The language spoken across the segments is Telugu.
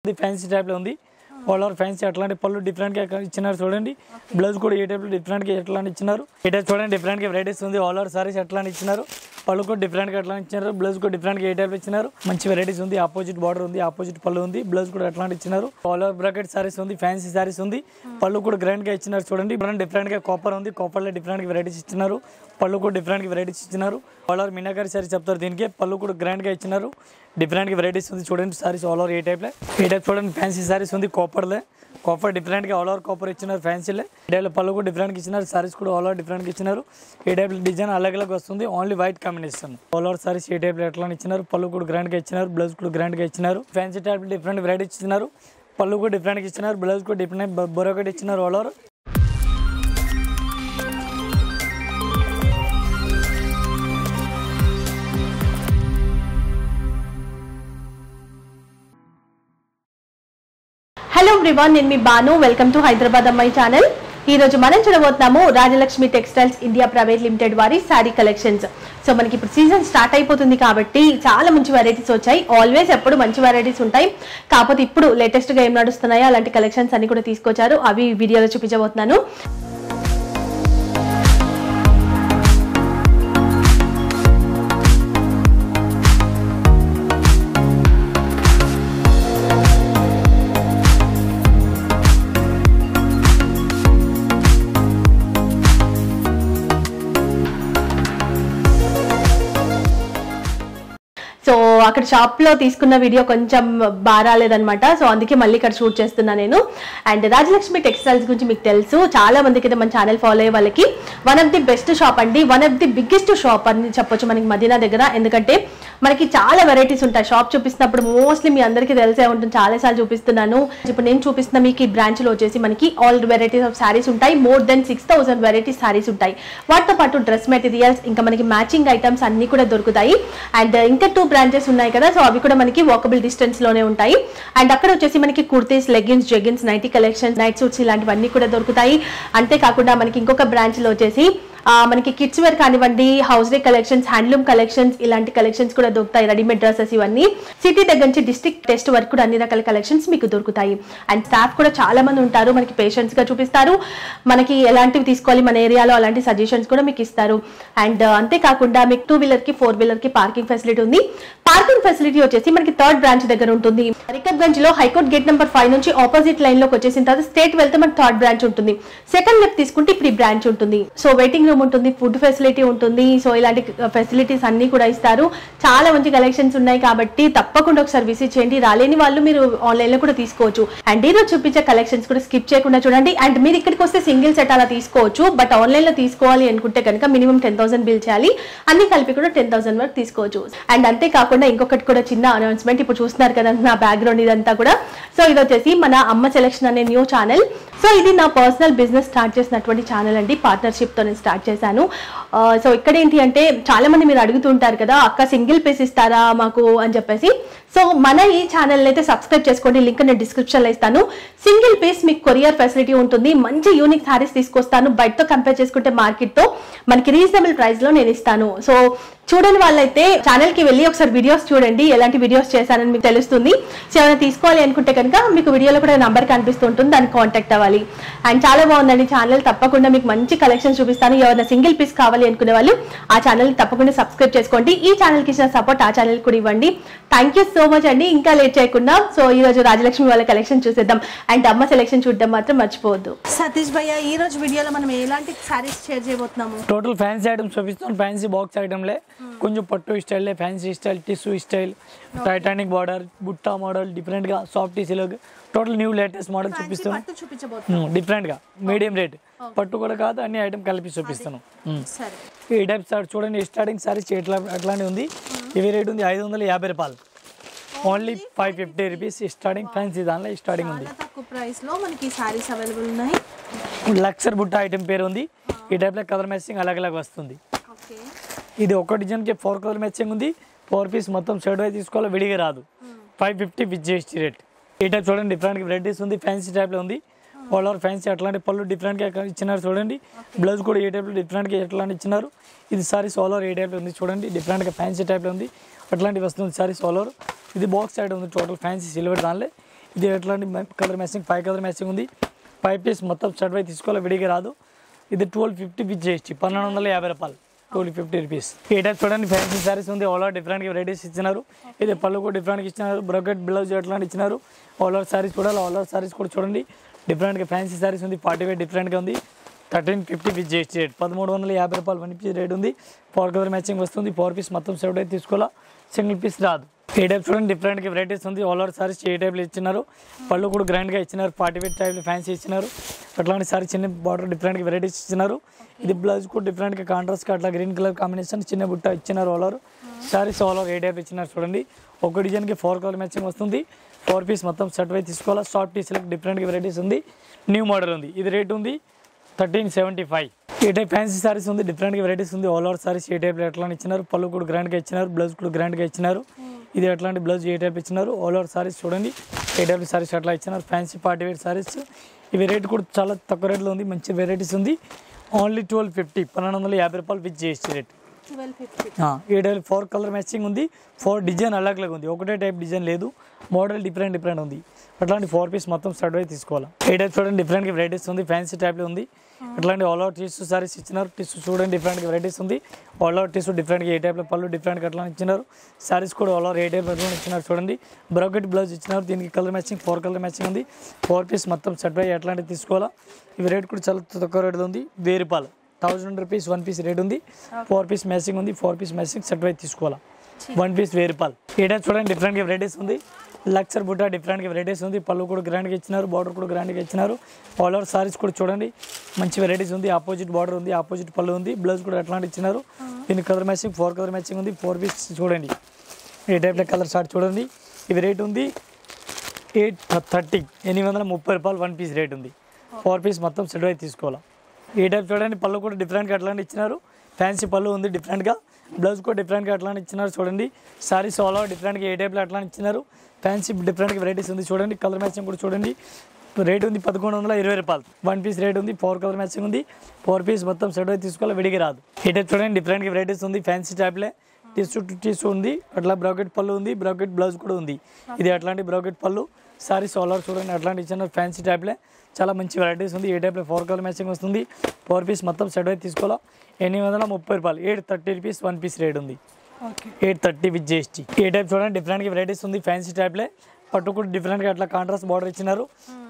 ఇది ఫ్యాన్సీ టైప్లో ఉంది ఆల్ ఓవర్ ఫ్యాన్సీ అట్లాంటి పళ్ళు డిఫరెంట్గా ఇచ్చినారు చూడండి బ్లౌజ్ కూడా ఏ టైప్లో డిఫరెంట్గా ఎట్లా ఇచ్చినారు ఏ టైప్ చూడండి డిఫరెంట్గా వెరైటీస్ ఉంది ఆల్ ఓవర్ సారీస్ ఎట్లా ఇచ్చినారు పళ్ళు కూడా డిఫరెంట్గా ఎట్లా ఇచ్చినారు బ్లౌజ్ కూడా డిఫరెంట్గా ఏ టైప్ ఇచ్చినారు మంచి వెరైటీస్ ఉంది ఆపోజిట్ బార్డర్ ఉంది ఆపోజిట్ పళ్ళు ఉంది బ్లౌజ్ కూడా ఎట్లా ఇచ్చినారు ఆల్ ఓవర్ బ్రాకెట్ సారీస్ ఉంది ఫ్యాన్సీ సారీస్ ఉంది పళ్ళు కూడా గ్రాండ్ గా ఇచ్చినారు చూడండి డిఫరెంట్ గా కాపర్ ఉంది కాపర్ లో డిఫరెంట్ వెరైటీస్ ఇచ్చినారు పళ్ళు కూడా డిఫరెంట్ వెరైటీస్ ఇచ్చినారు ఆల్ ఓవర్ మీనాకారి సారీ చెప్తారు దీనికి పళ్ళు కూడా గ్రాండ్ గా ఇచ్చినారు డిఫరెంట్ వెరైటీస్ ఉంది చూడండి సారీస్ ఆల్ ఓవర్ ఏ టైప్ లో ఏ టైప్ చూడండి ఫ్యాన్సీ సారీస్ ఉంది కాపర్ లే కాపర్ డిఫరెంట్ గా ఆల్ ఓవర్ కాపర్ ఇచ్చినారు ఫ్యాన్సీలే ఈ టైప్ పళ్ళు కూడా డిఫరెంట్ గా ఇచ్చినారు సారీస్ కూడా ఆల్ ఓవర్ డిఫరెంట్ గా ఇచ్చినారు ఏ టైప్ డిజైన్ అలగ్ అలగ్ వస్తుంది only white combination all over saris ఏ టైప్ ఎట్లా ఇచ్చినారు పళ్ళు కూడా గ్రాండ్ గా ఇచ్చినారు బ్లౌజ్ కూడా గ్రాండ్ గా ఇచ్చినారు ఫ్యాన్సీ టైప్ డిఫరెంట్ వెరైటీస్ ఇచ్చినారు పళ్ళు కూడా డిఫరెంట్ ఇచ్చినారు బ్లౌజ్ కూడా డిఫరెంట్ బొరొకటి ఇచ్చినారు ఆల్ ఓవర్ హలో ఎవ్రీవన్ నేను మీ బాను వెల్కమ్ టు హైదరాబాద్ అమ్మాయి ఛానల్ ఈ రోజు మనం చూడబోతున్నాము Rajalakshmi textiles India private limited వారి శారీ కలెక్షన్స్ సో మనకి ఇప్పుడు సీజన్ స్టార్ట్ అయిపోతుంది కాబట్టి చాలా మంచి వెరైటీస్ వచ్చాయి ఆల్వేస్ ఎప్పుడు మంచి వెరైటీస్ ఉంటాయి కాకపోతే ఇప్పుడు లేటెస్ట్ గా ఏం నడుస్తున్నాయో అలాంటి కలెక్షన్స్ అన్ని కూడా తీసుకొచ్చారు అవి ఈ వీడియోలో చూపించబోతున్నాను సో అక్కడ షాప్ లో తీసుకున్న వీడియో కొంచెం బారాలేదనమాట సో అందుకే మళ్ళీ ఇక్కడ షూట్ చేస్తున్నా నేను అండ్ రాజలక్ష్మి టెక్స్టైల్స్ గురించి మీకు తెలుసు చాలా మందికి అయితే మన ఛానల్ ఫాలో అయ్యే వాళ్ళకి one of the best shop అండి one of the biggest shop అని చెప్పొచ్చు మనకి మదీనా దగ్గర ఎందుకంటే మనకి చాలా వెరైటీస్ ఉంటాయి షాప్ చూపిస్తున్నప్పుడు మోస్ట్లీ మీ అందరికీ తెలిసే ఉంటుంది చాలా సార్లు చూపిస్తున్నాను ఇప్పుడు నేను చూపిస్తున్న మీకు ఈ బ్రాంచ్ లో వచ్చేసి మనకి ఆల్ వెరైటీస్ ఆఫ్ శారీస్ ఉంటాయి more than six thousand varieties saris ఉంటాయి వాటితో పాటు డ్రెస్ మెటీరియల్స్ ఇంకా మనకి మ్యాచింగ్ ఐటమ్స్ అన్ని కూడా దొరుకుతాయి అండ్ ఇంకా టూ బ్రాంచెస్ ఉన్నాయి కదా సో అవి కూడా మనకి వాకబుల్ డిస్టెన్స్ లోనే ఉంటాయి అండ్ అక్కడ వచ్చేసి మనకి kurtis leggings jeggings nighty collections night suits ఇలాంటివన్నీ కూడా దొరుకుతాయి అంతేకాకుండా మనకి ఇంకొక బ్రాంచ్ లో వచ్చేసి ఆ, మనకి కిడ్స్ వేర్ కానివ్వండి house day collections handloom collections ఇలాంటి కలెక్షన్స్ కూడా దొరుకుతాయి రెడీమేడ్ డ్రెస్సెస్ ఇవన్నీ సిటీ దగ్గర నుంచి డిస్ట్రిక్ట్ టెస్ట్ వరకు కూడా అన్ని రకాల కలెక్షన్స్ మీకు దొరుకుతాయి అండ్ స్టాఫ్ కూడా చాలా మంది ఉంటారు మనకి పేషెంట్స్ గా చూపిస్తారు మనకి ఎలాంటివి తీసుకోవాలి మన ఏరియాలో అలాంటి సజెషన్స్ కూడా మీకు ఇస్తారు అండ్ అంతేకాకుండా మీకు టూ వీలర్ కి ఫోర్ వీలర్ కి పార్కింగ్ ఫెసిలిటీ ఉంది పార్కింగ్ ఫెసిలిటీ వచ్చేసి మనకి థర్డ్ బ్రాంచ్ దగ్గర ఉంటుంది రికబ్గంజ్ లో హైకోర్ట్ గేట్ నెంబర్ ఫైవ్ నుంచి ఆపోజిట్ లైన్ లోకి వచ్చేసిన తర్వాత స్టేట్ వెళ్తే మనకి థర్డ్ బ్రాంచ్ ఉంటుంది సెకండ్ లెఫ్ట్ తీసుకుంటే ఇప్పుడు ఈ బ్రాంచ్ ఉంటుంది సో వెయిటింగ్ రూమ్ ఉంటుంది ఫుడ్ ఫెసిలిటీ ఉంటుంది సో ఇలాంటి ఫెసిలిటీస్ అన్ని కూడా ఇస్తారు చాలా మంచి కలెక్షన్స్ ఉన్నాయి కాబట్టి తప్పకుండా ఒకసారి విజిట్ చేయండి రాలేని వాళ్ళు మీరు ఆన్లైన్ లో కూడా తీసుకోవచ్చు అండ్ ఈ రోజు చూపించే కలెక్షన్స్ కూడా స్కిప్ చేయకుండా చూడండి అండ్ మీరు ఇక్కడికి వస్తే సింగిల్ సెట్ అలా తీసుకోవచ్చు బట్ ఆన్లైన్ లో తీసుకోవాలి అనుకుంటే కనుక మినిమం టెన్ థౌసండ్ బిల్ చేయాలి అన్ని కలిపి కూడా టెన్ థౌసండ్ వరకు తీసుకోవచ్చు అండ్ అంతేకాకుండా ఇంకొకటి కూడా చిన్న అనౌన్స్మెంట్ ఇప్పుడు చూస్తున్నారు కదా నా బ్యాక్గ్రౌండ్ ఇదంతా కూడా సో ఇది వచ్చేసి మన అమ్మ సెలెక్షన్ అనే న్యూ ఛానల్ సో ఇది నా పర్సనల్ బిజినెస్ స్టార్ట్ చేసినటువంటి ఛానల్ అండి పార్ట్నర్షిప్ తో నేను స్టార్ట్ చేశాను ఆ, సో ఇక్కడ ఏంటి అంటే చాలా మంది మీరు అడుగుతుంటారు కదా అక్క సింగిల్ పీస్ ఇస్తారా మాకు అని చెప్పేసి సో మన ఈ ఛానల్ అయితే సబ్స్క్రైబ్ చేసుకోండి లింక్ నేను డిస్క్రిప్షన్ లో ఇస్తాను సింగిల్ పీస్ మీకు కొరియర్ ఫెసిలిటీ ఉంటుంది మంచి యూనిక్ సారీస్ తీసుకొస్తాను బయటతో కంపేర్ చేసుకుంటే మార్కెట్ తో మనకి రీజనబుల్ ప్రైస్ లో నేను ఇస్తాను సో చూడని వాళ్ళైతే ఛానల్ కి వెళ్ళి ఒకసారి వీడియోస్ చూడండి ఎలాంటి వీడియోస్ చేశానని మీకు తెలుస్తుంది సో ఏమైనా తీసుకోవాలి అనుకుంటే కనుక మీకు వీడియోలో కూడా నంబర్ కనిపిస్తుంటుంది దానికి కాంటాక్ట్ అవ్వాలి అండ్ చాలా బాగుందండి ఛానల్ తప్పకుండా మీకు మంచి కలెక్షన్ చూపిస్తాను ఎవరైనా సింగిల్ పీస్ కావాలి అనుకునే వాళ్ళు ఆ ఛానల్ తప్పకుండా సబ్స్క్రైబ్ చేసుకోండి ఈ ఛానల్ కి ఇచ్చిన సపోర్ట్ ఆ ఛానల్ కూడా ఇవ్వండి థ్యాంక్ యూ సో మచ్ అండి ఇంకా లేట్ చేయకుండా సో ఈ రోజు రాజలక్ష్మి వాళ్ళ కలెక్షన్ చూసేద్దాం అండ్ అమ్మ సెలెక్షన్ చూడడం మాత్రం మర్చిపోవద్దు సతీష్ భయ్య ఈ రోజు వీడియోలో మనం ఎలాంటి సారీస్ షేర్ చేయబోతున్నాము టోటల్ ఫ్యాన్సీ ఐటమ్స్ చూపిస్తాను ఫ్యాన్సీ బాక్స్ ఐటమ్లే కొంచెం పట్టు style fancy style tissue style titanic border బుట్టా మోడల్ డిఫరెంట్ గా సాఫ్ట్ టీసీలో టోటల్ న్యూ లేటెస్ట్ మోడల్ చూపిస్తాను పట్టు చూపించబోతున్నాం డిఫరెంట్ గా మీడియం రేట్ పట్టు కూడా కాదు అన్ని ఐటమ్ కలిపి చూపిస్తాను ఉమ్. సరే ఈ టైప్ సార్ చూడండి స్టార్టింగ్ సారీస్ ఎట్లా అట్లానే ఉంది ఇవి రేట్ ఉంది ఐదు వందల యాభై రూపాయలు only five fifty rupees starting fancy దానిలో స్టార్టింగ్ ఉంది చాలా తక్కువ ప్రైస్ లో మనకి సారీస్ అవైలబుల్ ఉన్నాయి లక్సర్ బుట్ట ఐటమ్ పేరు ఉంది ఈ టైప్లో కలర్ మ్యాచింగ్ అలాగ్ అలాగ్ వస్తుంది ఓకే ఇది ఒక డిజైన్కి ఫోర్ కలర్ మ్యాచింగ్ ఉంది ఫోర్ పీస్ మొత్తం షర్ట్ వైజ్ తీసుకోవాలి విడిగా రాదు five fifty with GST rate ఈ టైప్ చూడండి డిఫరెంట్ వెరైటీస్ ఉంది ఫ్యాన్సీ టైప్లో ఉంది ఆల్ ఓవర్ ఫ్యాన్సీ అట్లాంటి పళ్ళు డిఫరెంట్గా ఇచ్చినారు చూడండి బ్లౌజ్ కూడా ఏ టైప్లో డిఫరెంట్గా ఎట్లాంటి ఇచ్చినారు ఇది సారీస్ ఆల్ ఓవర్ ఏ టైప్లో ఉంది చూడండి డిఫరెంట్గా ఫ్యాన్సీ టైప్లో ఉంది అట్లాంటివి వస్తుంది సారీస్ ఆల్ ఓవర్ ఇది బాక్స్ సైడ్ ఉంది టోటల్ ఫ్యాన్సీ సిల్వర్ దానిలో ఇది ఎట్లాంటి colour matching five colour matching ఉంది ఫైవ్ పీస్ మొత్తం షర్ట్ వై తీసుకోవాలి విడిగా రాదు ఇది ట్వెల్వ్ ఫిఫ్టీ పీస్ చేసి పన్నెండు వందల యాభై రూపాయలు ట్వెల్వ్ ఫిఫ్టీ రూపీస్ ఈ టైప్ చూడండి ఫ్యాన్సీ సారీస్ ఉంది ఆల్ ఓవర్ డిఫరెంట్ వెరైటీస్ ఇచ్చినారు ఇది పళ్ళు కూడా డిఫరెంట్ ఇచ్చినారు బ్రొకెట్ బ్లౌజ్ ఎట్లాంటి ఇచ్చినారు ఆల్ ఓవర్ సారీస్ చూడాలి ఆల్ ఓవర్ సారీస్ కూడా చూడండి డిఫరెంట్గా ఫ్యాన్సీ సారీస్ ఉంది ఫార్టీ ఫైవ్ డిఫరెంట్గా ఉంది థర్టీన్ ఫిఫ్టీ పీస్ చేసి రేట్ పదమూడు వందల యాభై రూపాయలు వన్ పీస్ రేట్ ఉంది ఫోర్ కలర్ మ్యాచింగ్ వస్తుంది ఫోర్ పీస్ మొత్తం సెవెన్ అయితే తీసుకోవాలా సింగిల్ పీస్ రాదు ఏ టైప్ చూడండి డిఫరెంట్ వెరైటీస్ ఉంది ఆల్ ఓవర్ సారీస్ ఏ టైప్లో ఇచ్చినారు పళ్ళు కూడా గ్రాండ్గా ఇచ్చినారు ఫార్టీ ఫైవ్ టైప్లో ఫ్యాన్సీ ఇచ్చినారు అట్లాంటి సారీ చిన్న బార్డర్ డిఫరెంట్ వెరైటీస్ ఇచ్చినారు ఇది బ్లౌజ్ కూడా డిఫరెంట్గా కాంట్రాస్ట్ అట్లా గ్రీన్ కలర్ కాంబినేషన్ చిన్న బుట్ట ఇచ్చినారు all over saris all over ఏ టైప్ ఇచ్చినారు చూడండి ఒక డిజైన్కి ఫోర్ కలర్ మ్యాచింగ్ వస్తుంది ఫోర్ పీస్ మొత్తం సెట్ వై తీసుకోవాలా షార్ట్ పీస్లకు డిఫరెంట్ వెరైటీస్ ఉంది న్యూ మోడల్ ఉంది ఇది రేట్ ఉంది థర్టీన్ సెవెంటీ ఫైవ్ ఈ టైప్ ఫ్యాన్సీ సారీస్ ఉంది డిఫరెంట్ వెరైటీస్ ఉంది ఆల్ ఓవర్ సారీస్ ఏ టైప్లో ఎట్లా ఇచ్చినారు పళ్ళు కూడా గ్రాండ్గా ఇచ్చినారు బ్లౌజ్ కూడా గ్రాండ్గా ఇచ్చినారు ఇది ఎట్లాంటి బ్లౌజ్ ఏ టైప్ ఇచ్చినారు ఆల్ ఓవర్ సారీస్ చూడండి ఏ టైప్ సారీస్ అట్లా ఇచ్చినారు ఫ్యాన్సీ పార్టీ వేర్ సారీస్ ఇవి రేట్ కూడా చాలా తక్కువ రేట్లో ఉంది మంచి వెరైటీస్ ఉంది ఓన్లీ ట్వెల్వ్ ఫిఫ్టీ పన్నెండు వందల యాభై రూపాయలు with GST rate twelve fifty ఈ టైప్ ఫోర్ కలర్ మ్యాచింగ్ ఉంది ఫోర్ డిజైన్ అలాగ్ ఉంది ఒకటే టైప్ డిజైన్ లేదు మోడల్ డిఫరెంట్ డిఫరెంట్ ఉంది అట్లాంటి ఫోర్ పీస్ మొత్తం స్టార్ట్ అయి తీసుకోవాలి ఏ టైప్ చూడండి డిఫరెంట్ వెరైటీస్ ఉంది ఫ్యాన్సీ టైప్లో ఉంది అట్లాంటి ఆల్ అవుట్ టిష్యూ సారీస్ ఇచ్చినారు టిష్యూ చూడండి డిఫరెంట్ వెరైటీస్ ఉంది ఆల్ అవుట్ టిష్యూ డిఫరెంట్గా ఏ టైప్లో పళ్ళు డిఫరెంట్గా అట్లా ఇచ్చినారు సారీస్ కూడా ఆల్ ఓవర్ ఏ టైప్ అట్లా ఇచ్చినారు చూడండి బ్రౌకెట్ బ్లౌజ్ ఇచ్చినారు దీనికి colour matching four colour matching ఉంది ఫోర్ పీస్ మొత్తం సెట్ అయ్యి అట్లాంటివి తీసుకోవాలా ఇవి రేట్ కూడా చాలా తక్కువ రేట్లో ఉంది వెయ్యి రూపాయలు thousand rupees one piece rate ఉంది ఫోర్ పీస్ మ్యాచింగ్ ఉంది four piece matching set wise తీసుకోవాలా వన్ పీస్ వెయ్యి రూపాయలు ఏటా చూడండి డిఫరెంట్గా వెరైటీస్ ఉంది లక్చర్ బుట్ట డిఫరెంట్గా వెరైటీస్ ఉంది పళ్ళు కూడా గ్రాండ్గా ఇచ్చినారు బార్డర్ కూడా గ్రాండ్గా ఇచ్చినారు ఆల్ ఓవర్ సారీస్ కూడా చూడండి మంచి వెరైటీస్ ఉంది ఆపోజిట్ బార్డర్ ఉంది ఆపోజిట్ పళ్ళు ఉంది బ్లౌజ్ కూడా అట్లాంటి ఇచ్చినారు దీని colour matching four colour matching ఉంది ఫోర్ పీస్ చూడండి ఏ టైప్లో కలర్ షార్ట్ చూడండి ఇవి రేట్ ఉంది ఎయిట్ థర్టీ ఎనిమిది వందల ముప్పై రూపాయలు వన్ పీస్ రేట్ ఉంది ఫోర్ పీస్ మొత్తం సెట్ అయి తీసుకోవాలి ఈ టైప్ చూడండి పళ్ళు కూడా డిఫరెంట్గా అట్లాంటి ఇచ్చినారు ఫ్యాన్సీ పళ్ళు ఉంది డిఫరెంట్గా బ్లౌజ్ కూడా డిఫరెంట్గా అట్లాంటి ఇచ్చినారు చూడండి సారీస్ ఆల్ ఓవర్ డిఫరెంట్గా ఏ టైప్లో అట్లా ఇచ్చినారు ఫ్యాన్సీ డిఫరెంట్గా వెరైటీస్ ఉంది చూడండి కలర్ మ్యాచింగ్ కూడా చూడండి రేట్ ఉంది పదకొండు వందల ఇరవై రూపాయలు వన్ పీస్ రేట్ ఉంది ఫోర్ కలర్ మ్యాచింగ్ ఉంది ఫోర్ పీస్ మొత్తం సెట్ అయి తీసుకోవాలి విడిగి రాదు ఈ టైప్ చూడండి డిఫరెంట్గా వెరైటీస్ ఉంది ఫ్యాన్సీ టైప్లే టిష్యూ టు టిష్యూ ఉంది అట్లా బ్రౌకెట్ పళ్ళు ఉంది బ్రౌకెట్ బ్లౌజ్ కూడా ఉంది ఇది అట్లాంటి బ్రౌకెట్ పళ్ళు సారీస్ ఆల్ ఓవర్ చూడండి అట్లాంటి ఇచ్చిన ఫ్యాన్సీ టైప్లే చాలా మంచి వెరైటీస్ ఉంది ఏ టైప్లో ఫోర్ కలర్ మ్యాచింగ్ వస్తుంది ఫోర్ పీస్ మొత్తం సెట్ అయితే తీసుకోవాలా ఎనిమిది వందల ముప్పై రూపాయలు eight thirty rupees one piece rate ఉంది okay eight thirty with GST ఏ టైప్ చూడండి డిఫరెంట్గా వెరైటీస్ ఉంది ఫ్యాన్సీ టైప్లే పట్టు కూడా డిఫరెంట్గా అట్లా కాంట్రాస్ట్ బార్డర్ ఇచ్చినారు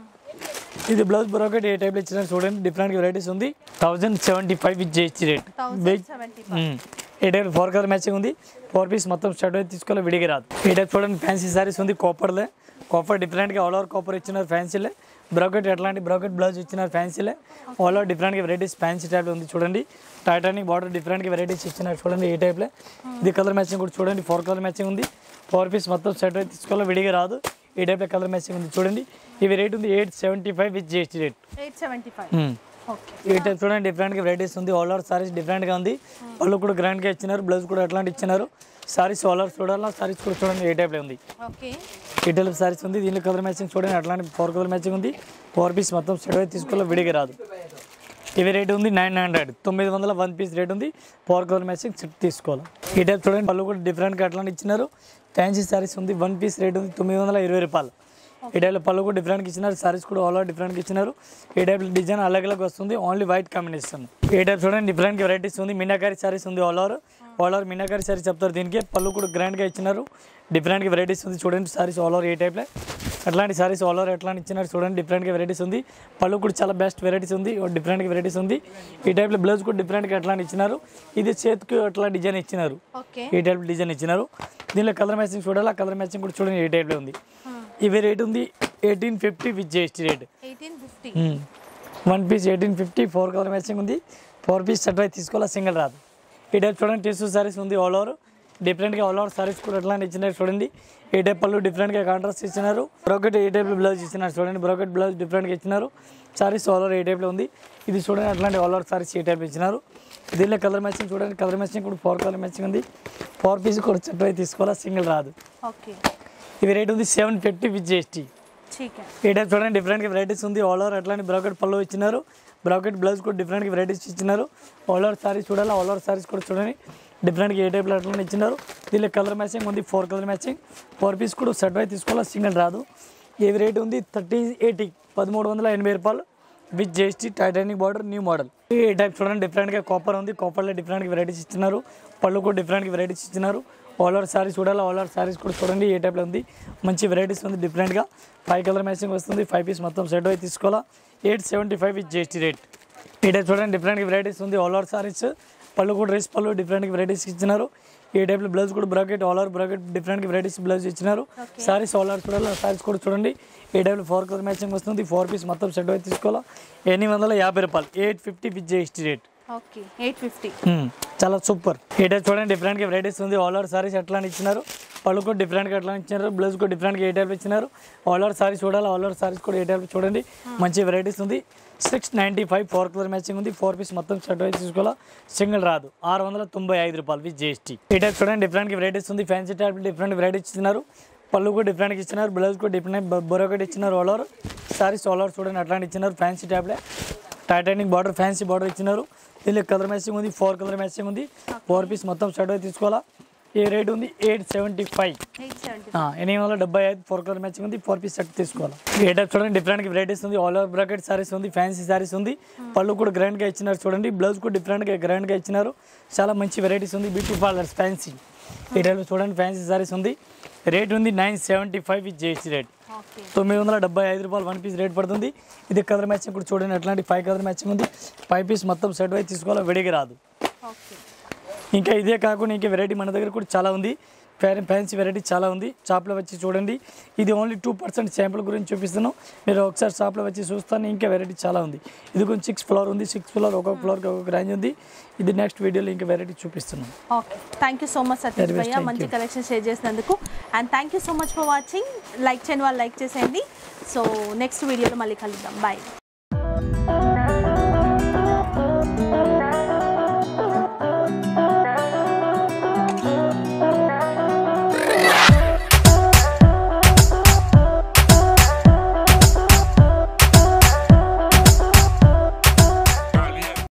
ఇది బ్లౌజ్ బ్రోకెట్ ఏ టైప్లో ఇచ్చినారు చూడండి డిఫరెంట్ వెరైటీస్ ఉంది thousand seventy five with GST rate thousand seventy ఏ టైప్ ఫోర్ కలర్ మ్యాచింగ్ ఉంది ఫోర్ పీస్ మొత్తం షర్ట్ అయితే తీసుకోవాలి విడిగి రాదు ఏ టైప్ చూడండి ఫ్యాన్సీ సారీస్ ఉంది కాపర్లే కాపర్ డిఫరెంట్గా ఆల్ ఓవర్ కాపర్ ఇచ్చినారు ఫ్యాన్సీలే బ్రోకెట్ ఎట్లాంటి బ్రోకెట్ బ్లౌజ్ ఇచ్చినారు ఫ్యాన్సీలే ఆల్ ఓవర్ డిఫరెంట్గా వెరైటీస్ ఫ్యాన్సీ టైప్లో ఉంది చూడండి టైటానిక్ బార్డర్ డిఫరెంట్గా వెరైటీస్ ఇచ్చినారు చూడండి ఏ టైప్లే ఇది కలర్ మ్యాచింగ్ కూడా చూడండి ఫోర్ కలర్ మ్యాచింగ్ ఉంది ఫోర్ పీస్ మొత్తం షర్ట్ అయితే తీసుకోవాలి విడిగా రాదు ఈ టైప్లో కలర్ మ్యాచింగ్ ఉంది చూడండి ఇవి రేట్ ఉంది eight seventy five with GST rate eight seventy five okay ఈ టైప్ చూడండి డిఫరెంట్గా వెరైటీస్ ఉంది ఆల్ ఓవర్ సారీస్ డిఫరెంట్గా ఉంది వాళ్ళు కూడా గ్రాండ్గా ఇచ్చినారు బ్లౌజ్ కూడా అట్లాంటి ఇచ్చినారు సారీస్ ఆల్ ఓవర్ చూడాలా సారీస్ కూడా చూడండి ఏ టైప్లో ఉంది ఓకే ఈ టైప్ సారీస్ ఉంది దీనిలో కలర్ మ్యాచింగ్ చూడండి అట్లాంటి ఫోర్ కలర్ మ్యాచింగ్ ఉంది ఫోర్ పీస్ మొత్తం సెట్ అయితే తీసుకోవాలి విడిగా రాదు ఇవి రేట్ ఉంది నైన్ హండ్రెడ్ తొమ్మిది వందల వన్ పీస్ రేట్ ఉంది ఫోర్ కలర్ మ్యాచింగ్ సెట్ తీసుకోవాలి ఈ టైప్ చూడండి పళ్ళు కూడా డిఫరెంట్గా అట్లాంటి ఇచ్చినారు ఫ్యాన్సీ సారీస్ ఉంది వన్ పీస్ రేట్ ఉంది తొమ్మిది వందల ఇరవై రూపాయలు ఈ టైప్లో పళ్ళు కూడా డిఫరెంట్గా ఇచ్చినారు సారీస్ కూడా ఆల్ ఓవర్ డిఫరెంట్గా ఇచ్చినారు ఈ టైప్ డిజైన్ అలగ్ అలగ్ వస్తుంది ఓన్లీ వైట్ కాంబినేషన్ ఈ టైప్ చూడండి డిఫరెంట్ వెరైటీస్ ఉంది మీనాకారి సారీస్ ఉంది all over all over meenakari saris చెప్తారు దీనికి పళ్ళు కూడా గ్రాండ్గా ఇచ్చినారు డిఫరెంట్గా వెరైటీస్ ఉంది చూడండి సారీస్ ఆల్ ఓవర్ ఏ టైప్లో అట్లాంటి సారీస్ ఆల్ ఓవర్ ఎట్లాంటి ఇచ్చినారు చూడండి డిఫరెంట్గా వెరైటీస్ ఉంది పళ్ళు కూడా చాలా బెస్ట్ వెరైటీస్ ఉంది డిఫరెంట్గా వెరైటీస్ ఉంది ఈ టైప్లో బ్లౌజ్ కూడా డిఫరెంట్గా అట్లాంటి ఇచ్చినారు ఇది చేతికి అట్లా డిజైన్ ఇచ్చినారు ఓకే ఈ టైప్ డిజైన్ ఇచ్చినారు దీనిలో కలర్ మ్యాచింగ్ చూడాలి కలర్ మ్యాచింగ్ కూడా చూడండి ఏ టైప్లో ఉంది ఇవి రేట్ ఉంది eighteen fifty with GST rate eighteen fifty one piece eighteen fifty four colour matching ఉంది ఫోర్ పీస్ సెట్ అయితే తీసుకోవాలి సింగిల్ రాదు ఈ టైప్ చూడండి టిష్యూ సారీస్ ఉంది ఆల్ ఓవర్ డిఫరెంట్గా ఆల్ ఓవర్ సారీస్ కూడా ఎట్లా ఇచ్చినారు చూడండి ఏ టైప్ పళ్ళు డిఫరెంట్గా కాంట్రాస్ట్ ఇచ్చినారు బ్రోకెట్ ఏ టైప్ బ్లౌజ్ ఇచ్చినారు చూడండి బ్రోకెట్ బ్లౌజ్ డిఫరెంట్గా ఇచ్చినారు సారీస్ ఆల్ ఓవర్ ఏ టైప్లో ఉంది ఇది చూడండి అట్లాంటి ఆల్ ఓవర్ సారీస్ ఏ టైప్ ఇచ్చినారు దీనిలో కలర్ మ్యాచింగ్ చూడండి కలర్ మ్యాచింగ్ కూడా ఫోర్ కలర్ మ్యాచింగ్ ఉంది ఫోర్ పీస్ కూడా సెట్ అయితే తీసుకోవాలి సింగిల్ రాదు ఓకే ఇవి రేట్ ఉంది సెవెన్ ఫిఫ్టీ విత్ జిఎస్టీ ठीक है ఈ టైప్ చూడండి డిఫరెంట్గా వెరైటీస్ ఉంది ఆల్ ఓవర్ అట్లాంటి బ్రాకెట్ పళ్ళు ఇచ్చినారు బ్రాకెట్ బ్లౌజ్ కూడా డిఫరెంట్గా వెరైటీస్ ఇచ్చినారు ఆల్ ఓవర్ సారీస్ చూడాలి ఆల్ ఓవర్ సారీస్ కూడా చూడండి డిఫరెంట్గా ఏ టైప్లో అట్లా ఇచ్చినారు దీనిలో కలర్ మ్యాచింగ్ ఉంది four colour matching four piece కూడా సెట్ అయి తీసుకోవాలి సింగిల్ రాదు ఇవి రేట్ ఉంది థర్టీ ఎయిటీ పదమూడు వందల ఎనభై రూపాయలు with GST titanic border new model ఈ టైప్ చూడండి డిఫరెంట్గా కాపర్ ఉంది కాపర్లో డిఫరెంట్గా వెరైటీస్ ఇచ్చినారు పళ్ళు కూడా డిఫరెంట్గా వెరైటీస్ ఇచ్చినారు ఆల్ ఓవర్ సారీస్ చూడాలి ఆల్ ఓవర్ సారీస్ కూడా చూడండి ఏ టైప్లో ఉంది మంచి వెరైటీస్ ఉంది డిఫరెంట్గా ఫైవ్ కలర్ మ్యాచింగ్ వస్తుంది ఫైవ్ పీస్ మొత్తం సెట్ అయి తీసుకోవాలా eight seventy five with GST rate ఈ టైప్ చూడండి డిఫరెంట్ వెరైటీస్ ఉంది ఆల్ ఓవర్ సారీస్ పళ్ళు కూడా రేస్ పళ్ళు డిఫరెంట్ వెరైటీస్ ఇచ్చినారు ఈ టైప్లో బ్లౌజ్ కూడా brocade all over brocade different varieties blouse ఇచ్చినారు సారీస్ ఆల్ ఓవర్ చూడాలి సారీస్ కూడా చూడండి ఈ టైప్లో ఫోర్ కలర్ మ్యాచింగ్ వస్తుంది ఫోర్ పీస్ మొత్తం సెట్ అయి తీసుకోవాలా ఎనిమిది వందల యాభై రూపాయలు eight fifty with GST rate okay eight fifty మ్మ్. చాలా సూపర్ ఈ టైప్ చూడండి డిఫరెంట్గా వెరైటీస్ ఉంది ఆల్ ఓవర్ సారీస్ ఎట్లా అని ఇచ్చినారు పళ్ళు కూడా డిఫరెంట్గా ఎట్లా ఇచ్చినారు బ్లౌజ్ కూడా డిఫరెంట్గా ఏ టైప్ ఇచ్చినారు ఆల్ ఓవర్ సారీస్ చూడాలి ఆల్ ఓవర్ సారీస్ కూడా ఏ టైప్ చూడండి మంచి వెరైటీస్ ఉంది six ninety five four colour matching ఉంది ఫోర్ పీస్ మొత్తం షర్ట్ వైజ్ తీసుకోవాలా సింగిల్ రాదు ఆరు వందల తొంభై ఐదు రూపాయలు విత్ జిఎస్టీ ఈ టైప్ చూడండి డిఫరెంట్ వెరైటీస్ ఉంది ఫ్యాన్సీ టైప్ డిఫరెంట్ వెరైటీస్ ఇచ్చినారు పళ్ళు కూడా డిఫరెంట్గా ఇచ్చినారు బ్లౌజ్ కూడా డిఫరెంట్ బొరొకటి ఇచ్చినారు all over saris all over చూడండి అట్లాంటి ఇచ్చినారు ఫ్యాన్సీ ట్యాబ్లే టైటానిక్ బార్డర్ ఫ్యాన్సీ బార్డర్ ఇచ్చినారు దీనిలో కలర్ మ్యాచింగ్ ఉంది ఫోర్ కలర్ మ్యాచింగ్ ఉంది ఫోర్ పీస్ మొత్తం షర్ట్ అయితే తీసుకోవాలా ఈ రేట్ ఉంది eight seventy five eight seventy ఎనిమిది వందల డెబ్బై ఐదు ఫోర్ కలర్ మ్యాచింగ్ ఉంది ఫోర్ పీస్ సెట్ తీసుకోవాలి ఏ టైప్ చూడండి డిఫరెంట్ వెరైటీస్ ఉంది ఆల్ ఓవర్ బ్రాకెట్ సారీస్ ఉంది ఫ్యాన్సీ సారీస్ ఉంది పళ్ళు కూడా గ్రాండ్గా ఇచ్చినారు చూడండి బ్లౌజ్ కూడా డిఫరెంట్గా గ్రాండ్గా ఇచ్చినారు చాలా మంచి వెరైటీస్ ఉంది బ్యూటీ పార్లర్స్ ఫ్యాన్సీ ఈ టైప్ చూడండి ఫ్యాన్సీ సారీస్ ఉంది రేట్ ఉంది nine seventy five with GST rate okay తొమ్మిది వందల డెబ్బై ఐదు రూపాయలు వన్ పీస్ రేట్ పడుతుంది ఇది కలర్ మ్యాచింగ్ కూడా చూడండి అట్లాంటి ఫైవ్ కలర్ మ్యాచింగ్ ఉంది ఫైవ్ పీస్ మొత్తం సెట్ వైజ్ తీసుకోవాలి విడిగా రాదు ఓకే ఇంకా ఇదే కాకుండా ఇంకా వెరైటీ మన దగ్గర కూడా చాలా ఉంది ఫ్యాన్ ఫ్యాన్సీ వెరైటీ చాలా ఉంది షాప్లో వచ్చి చూడండి ఇది ఓన్లీ టూ పర్సెంట్ శాంపుల్ గురించి చూపిస్తున్నాం మీరు ఒకసారి షాప్లో వచ్చి చూస్తాను ఇంకా వెరైటీ చాలా ఉంది ఇది కొంచెం సిక్స్ ఫ్లోర్ ఉంది సిక్స్ ఫ్లోర్ ఒక్కొక్క ఫ్లోర్కి ఒక్కొక్క రేంజ్ ఉంది ఇది నెక్స్ట్ వీడియోలో ఇంకా వెరైటీ చూపిస్తున్నాం okay thank you so much Satish Very best, భయ్య thank మంచి you. కలెక్షన్ షేర్ చేసినందుకు and thank you so much for watching like చేయని వాళ్ళు లైక్ చేసేయండి సో నెక్స్ట్ వీడియోలో మళ్ళీ కలుద్దాం బాయ్